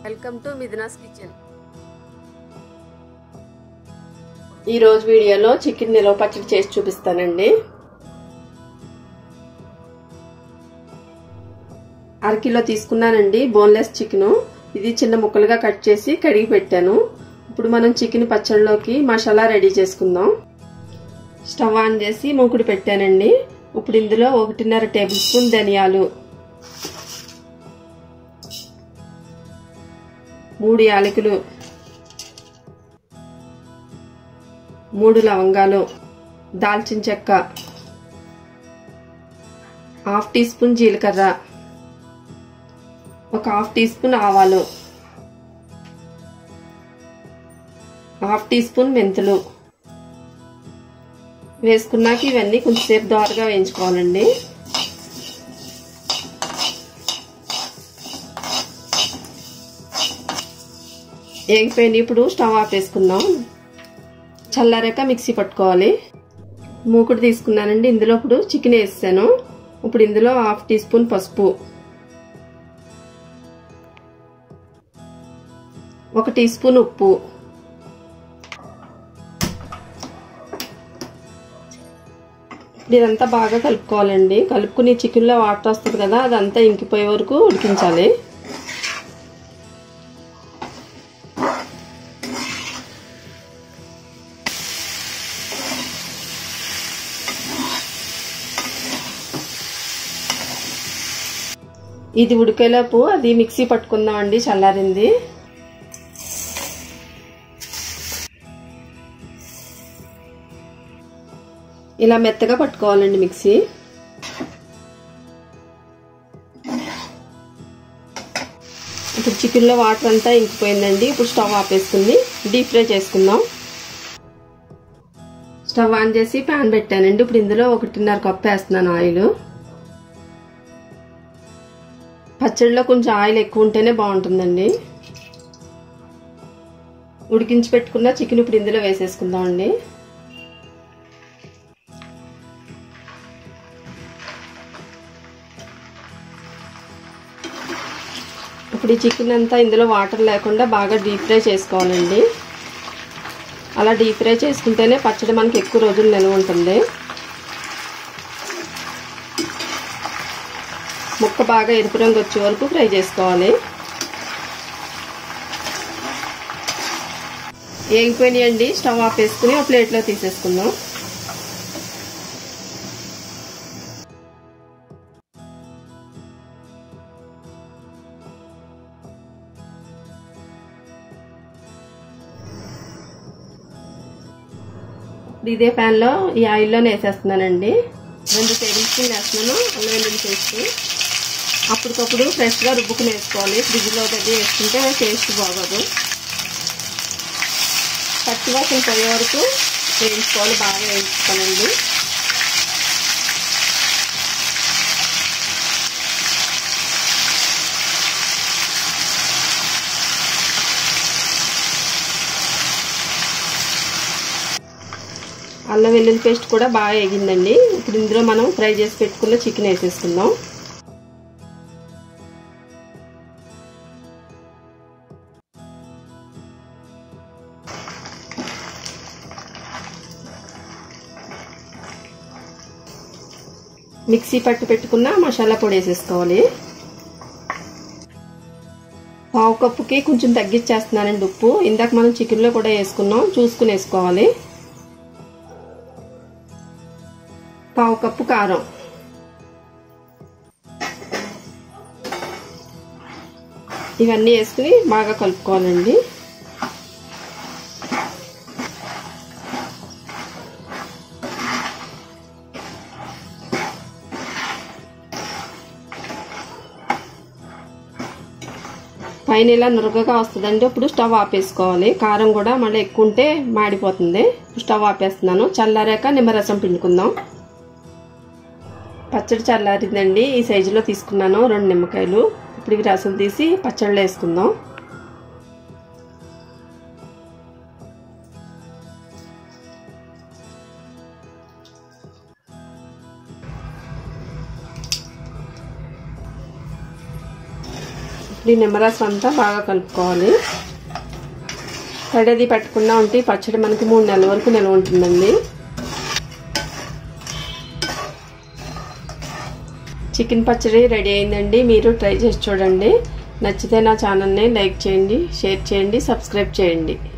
welcome to మిథునాస్ kitchen ఈ రోజు వీడియోలో చికెన్ నిలవ పచ్చడి చేసి చూపిస్తానండి అరకిలో తీసుకున్నానండి బోన్లెస్ చికెను ఇది చిన్న ముక్కలుగా కట్ చేసి కడిగి పెట్టాను ఇప్పుడు మనం చికెన్ పచ్చడిలోకి మసాలా రెడీ చేసుకుందాం స్టవ్ ఆన్ చేసి మూకుడు పెట్టానండి ఇప్పుడు ఇందులో ఒకటిన్నర టేబుల్ స్పూన్ ధనియాలు మూడు యాలకులు మూడు లవంగాలు దాల్చిన చెక్క హాఫ్ టీ స్పూన్ జీలకర్ర ఒక హాఫ్ టీ స్పూన్ ఆవాలు హాఫ్ టీ స్పూన్ మెంతులు వేసుకున్నాక ఇవన్నీ కొంచెంసేపు దోరగా వేయించుకోవాలండి ఏగిపోయింది ఇప్పుడు స్టవ్ ఆపేసుకుందాం చల్లారాక మిక్సీ పట్టుకోవాలి మూకుడు తీసుకున్నానండి ఇందులో ఇప్పుడు చికెన్ వేసాను ఇప్పుడు ఇందులో హాఫ్ టీ స్పూన్ పసుపు ఒక టీ స్పూన్ ఉప్పు ఇదంతా బాగా కలుపుకోవాలండి కలుపుకుని చికెన్లో వాటర్ వస్తుంది కదా అదంతా ఇంకిపోయే వరకు ఉడికించాలి ఇది ఉడికేలోపు అది మిక్సీ పట్టుకుందాం అండి చల్లారింది ఇలా మెత్తగా పట్టుకోవాలండి మిక్సీ ఇప్పుడు చికెన్లో వాటర్ అంతా ఇంకిపోయిందండి ఇప్పుడు స్టవ్ ఆపేసుకుంది డీప్ ఫ్రై చేసుకుందాం స్టవ్ ఆన్ చేసి ప్యాన్ పెట్టానండి ఇప్పుడు ఇందులో ఒకటిన్నర కప్ వేస్తున్నాను ఆయిల్ పచ్చడిలో కొంచెం ఆయిల్ ఎక్కువ ఉంటేనే బాగుంటుందండి ఉడికించి పెట్టుకున్న చికెన్ ఇప్పుడు ఇందులో వేసేసుకుందాం అండి ఇప్పుడు ఈ చికెన్ అంతా ఇందులో వాటర్ లేకుండా బాగా డీప్ ఫ్రై చేసుకోవాలండి అలా డీప్ ఫ్రై చేసుకుంటేనే పచ్చడి మనకి ఎక్కువ రోజులు నిల్వ ఉంటుంది ముక్క బాగా ఎరుపు రంగు వచ్చే వరకు ఫ్రై చేసుకోవాలి వేగిపోయినాయండి స్టవ్ ఆఫ్ వేసుకుని ఒక ప్లేట్లో తీసేసుకుందాం ఇదే ప్యాన్లో ఈ ఆయిల్లోనే వేసేస్తున్నానండి రెండు టేబుల్ స్పూన్ వేస్తున్నాను అల్లం వెల్లుల్లి పేస్ట్ అప్పటికప్పుడు ఫ్రెష్గా రుబ్బుకుని వేసుకోవాలి ఫ్రిడ్జ్లో అది వేసుకుంటే టేస్ట్ బాగోదు పచ్చివాసన పోయే వరకు వేయించుకోవాలి బాగా వేయించుకోవాలండి అల్లం వెల్లుల్లి పేస్ట్ కూడా బాగా ఎగిందండి ఇప్పుడు ఇందులో మనం ఫ్రై చేసి పెట్టుకున్న చికెన్ వేసేసుకుందాం మిక్సీ పట్టి పెట్టుకున్న మసాలా పొడి వేసేసుకోవాలి పావు కప్పుకి కొంచెం తగ్గించేస్తున్నానండి ఉప్పు ఇందాక మనం చికెన్లో కూడా వేసుకున్నాం చూసుకుని వేసుకోవాలి పావు కప్పు కారం ఇవన్నీ వేసుకుని బాగా కలుపుకోవాలండి పైన ఇలా నురగగా వస్తుందండి ఇప్పుడు స్టవ్ ఆపేసుకోవాలి కారం కూడా మళ్ళీ ఎక్కువ ఉంటే మాడిపోతుంది స్టవ్ ఆపేస్తున్నాను చల్లారాక నిమ్మరసం పిండుకుందాం పచ్చడి చల్లారిందండి ఈ సైజులో తీసుకున్నాను రెండు నిమ్మకాయలు ఇప్పుడు ఇవి రసం తీసి పచ్చడిలో వేసుకుందాం ఇప్పుడు ఈ నిమ్మరసం అంతా బాగా కలుపుకోవాలి తడది పెట్టకుండా ఉంటే పచ్చడి మనకి మూడు నెలల వరకు నిల్వ ఉంటుందండి చికెన్ పచ్చడి రెడీ అయిందండి మీరు ట్రై చేసి చూడండి నచ్చితే నా ఛానల్ని లైక్ చేయండి షేర్ చేయండి సబ్స్క్రైబ్ చేయండి